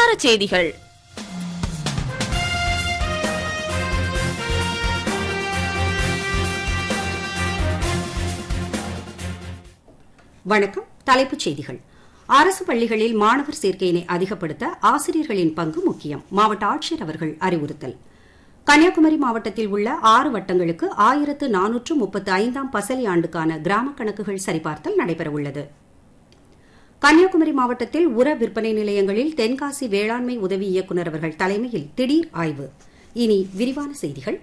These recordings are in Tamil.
வட்டார செய்திகள் வணக்கம் தலைப்புச் செய்திகள் அரசு பள்ளிகளில் மாணவர் சேர்க்கையினை அதிகப்படுத்த ஆசிரியர்களின் பங்கு முக்கியம் மாவட்ட ஆட்சியர் அவர்கள் அறிவுறுத்தல் கன்னியாகுமரி மாவட்டத்தில் உள்ள ஆறு வட்டங்களுக்கு ஆயிரத்து நானூற்று முப்பத்து ஐந்தாம் பசலி ஆண்டுக்கான கிராம கணக்குகள் சரிபார்த்தல் நடைபெறவுள்ளது கன்னியாகுமரி மாவட்டத்தில் உர விற்பனை நிலையங்களில் தென்காசி வேளாண்மை உதவி இயக்குநர் அவர்கள் தலைமையில் திடீர் ஆய்வு இனி விரிவான செய்திகள்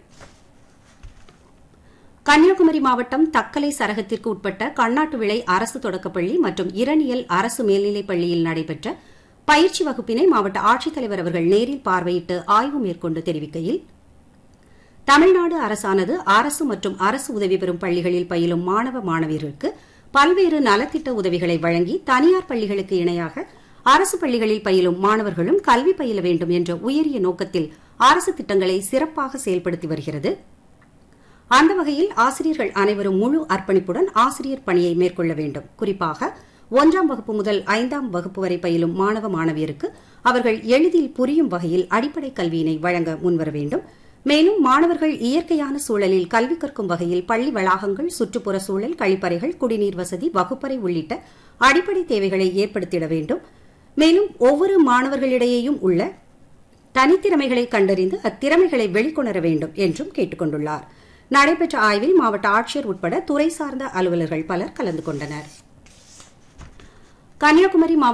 கன்னியாகுமரி மாவட்டம் தக்கலை சரகத்திற்கு உட்பட்ட கண்ணாட்டு விளை அரசு தொடக்கப்பள்ளி மற்றும் இரணியல் அரசு மேல்நிலைப் பள்ளியில் நடைபெற்ற பயிற்சி வகுப்பினை மாவட்ட ஆட்சித்தலைவர் அவர்கள் நேரில் பார்வையிட்டு ஆய்வு மேற்கொண்டு தெரிவிக்கையில் தமிழ்நாடு அரசானது அரசு மற்றும் அரசு உதவி பெறும் பள்ளிகளில் பயிலும் மாணவ மாணவியருக்கு பல்வேறு நலத்திட்ட உதவிகளை வழங்கி தனியார் பள்ளிகளுக்கு இணையாக அரசு பள்ளிகளில் பயிலும் மாணவர்களும் கல்வி பயில வேண்டும் என்ற உயரிய நோக்கத்தில் அரசு திட்டங்களை சிறப்பாக செயல்படுத்தி வருகிறது அந்த வகையில் ஆசிரியர்கள் அனைவரும் முழு அர்ப்பணிப்புடன் ஆசிரியர் பணியை மேற்கொள்ள வேண்டும் குறிப்பாக ஒன்றாம் வகுப்பு முதல் ஐந்தாம் வகுப்பு வரை பயிலும் மாணவ மாணவியருக்கு அவர்கள் எளிதில் புரியும் வகையில் அடிப்படை கல்வியினை வழங்க முன்வர வேண்டும் மேலும் மாணவர்கள் இயற்கையான சூழலில் கல்வி கற்கும் வகையில் பள்ளி வளாகங்கள் சுற்றுப்புற சூழல் கழிப்பறைகள் குடிநீர் வசதி வகுப்பறை உள்ளிட்ட அடிப்படை தேவைகளை ஏற்படுத்திட வேண்டும் மேலும் ஒவ்வொரு மாணவர்களிடையேயும் உள்ள தனித்திறமைகளை கண்டறிந்து அத்திறமைகளை வெளிக்கொணர வேண்டும் என்றும் கேட்டுக் கொண்டுள்ளார் நடைபெற்ற ஆய்வில் மாவட்ட ஆட்சியர் உட்பட துறை சார்ந்த அலுவலர்கள் பலர் கலந்து கொண்டனர் கன்னியாகுமரி மாவட்ட